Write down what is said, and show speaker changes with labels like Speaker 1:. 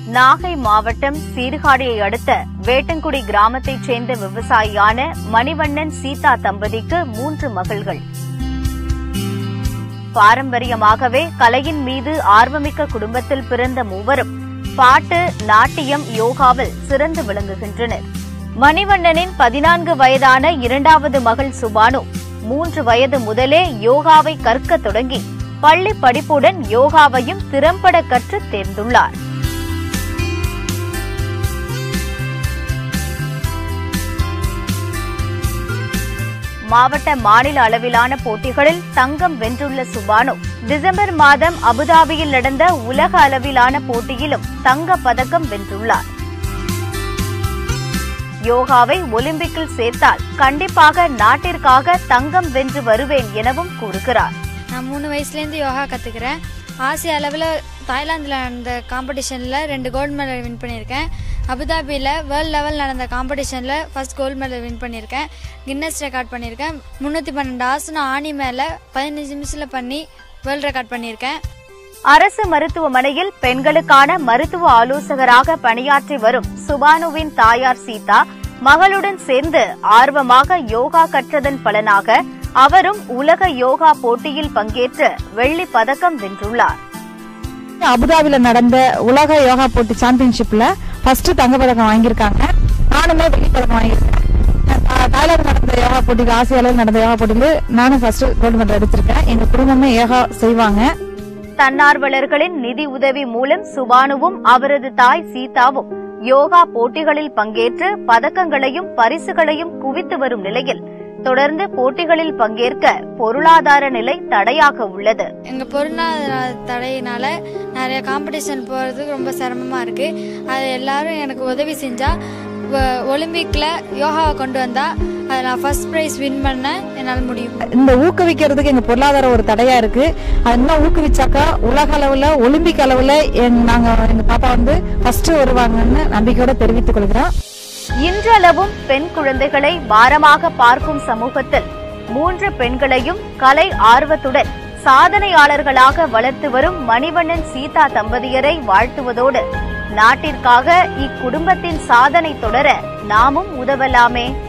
Speaker 1: நாகை மாவட்டம் சீர்காழியை அடுத்த வேட்டங்குடி கிராமத்தைச் சேர்ந்த விவசாயியான மணிவண்ணன் சீதா தம்பதிக்கு மூன்று மகள்கள் பாரம்பரியமாகவே கலையின் மீது ஆர்வமிக்க குடும்பத்தில் பிறந்த மூவரும் பாட்டு நாட்டியம் யோகாவில் சிறந்து விளங்குகின்றனர் மணிவண்ணனின் பதினான்கு வயதான இரண்டாவது மகள் சுபானு மூன்று வயது முதலே யோகாவை கற்கத் தொடங்கி பள்ளி படிப்புடன் யோகாவையும் திறம்பட கற்று தேர்ந்துள்ளார் மாவட்ட மாநில அளவிலான போட்டிகளில் தங்கம் வென்றுள்ள சுபானு டிசம்பர் மாதம் அபுதாபியில் நடந்த உலக அளவிலான போட்டியிலும் தங்கப் பதக்கம் வென்றுள்ளார் யோகாவை ஒலிம்பிக்கில் சேர்த்தால் கண்டிப்பாக நாட்டிற்காக தங்கம் வென்று வருவேன் எனவும் கூறுகிறார்
Speaker 2: நான் மூணு வயசுலேருந்து யோகா கற்றுக்கிறேன் ஆசிய அளவில் தாய்லாந்தில் நடந்த காம்படிஷனில் ரெண்டு கோல்டு மெடல் வின் பண்ணியிருக்கேன் அபுதாபியில் வேர்ல்ட் லெவல் நடந்த காம்படிஷனில் ஃபர்ஸ்ட் கோல்டு மெடல் வின் பண்ணியிருக்கேன் கின்னஸ் ரெக்கார்ட் பண்ணியிருக்கேன் முந்நூற்றி பன்னெண்டு ஆசனம் ஆணி மேலே பதினஞ்சு நிமிஷத்தில் பண்ணி வேர்ல்ட் ரெக்கார்ட் பண்ணியிருக்கேன்
Speaker 1: அரசு மருத்துவமனையில் பெண்களுக்கான மருத்துவ ஆலோசகராக பணியாற்றி வரும் சுபானுவின் தாயார் சீதா மகளுடன் சேர்ந்து ஆர்வமாக யோகா கற்றதன் பலனாக அவரும் உலக யோகா போட்டியில் பங்கேற்று வெள்ளி பதக்கம் வென்றுள்ளார்
Speaker 3: அபுதாபில நடந்த உலக யோகா போட்டி சாம்பியன்ஷிப்ல ஃபர்ஸ்ட் தங்கப்பதக்கம் வாங்கியிருக்காங்க நானுமே வெள்ளி பதக்கம் வாங்கியிருக்கேன் தா- தாய்லாந்து நடந்த யோகா போட்டியில் ஆசிய அளவில் நடந்த யோகா போட்டியில் நானும் ஃபர்ஸ்ட் கோல்டு மெடல் எடுத்திருக்கேன் எங்க குடும்பமே யோகா செய்வாங்க
Speaker 1: தன்னார்வலர்களின் நிதி உதவி மூலம் சுபானுவும் அவரது தாய் சீதாவும் யோகா போட்டிகளில் பங்கேற்று பதக்கங்களையும் பரிசுகளையும் குவித்து வரும் நிலையில் தொடர்ந்து போட்டிகளில் பங்கேற்க பொருளாதார நிலை தடையாக உள்ளது
Speaker 2: எங்கள் பொருளாதார தடையினால நிறைய காம்படிஷன் போகிறதுக்கு ரொம்ப சிரமமாக இருக்குது அது எல்லாரும் எனக்கு உதவி செஞ்சால் ஒலிம்பிக்கில் யோகாவை கொண்டு வந்தால் அதை நான் ஃபர்ஸ்ட் ப்ரைஸ் வின் பண்ண என்னால் முடியும்
Speaker 3: இந்த ஊக்குவிக்கிறதுக்கு எங்க பொருளாதாரம் ஒரு தடையா இருக்கு அது இன்னும் ஊக்குவிச்சாக்கா உலக அளவுல ஒலிம்பிக் அளவுல எங்க- நாங்க எங்க பாப்பா வந்து ஃபர்ஸ்ட் வருவாங்கன்னு நம்பிக்கையோட தெரிவித்துக் கொள்கிறோம்
Speaker 1: இன்றளவும் பெண் குழந்தைகளை பாரமாக பார்க்கும் சமூகத்தில் மூன்று பெண்களையும் கலை ஆர்வத்துடன் சாதனையாளர்களாக வளர்த்து வரும் மணிவண்ணன் சீதா தம்பதியரை வாழ்த்துவதோடு நாட்டிற்காக இக்குடும்பத்தின் சாதனை தொடர நாமும் உதவலாமே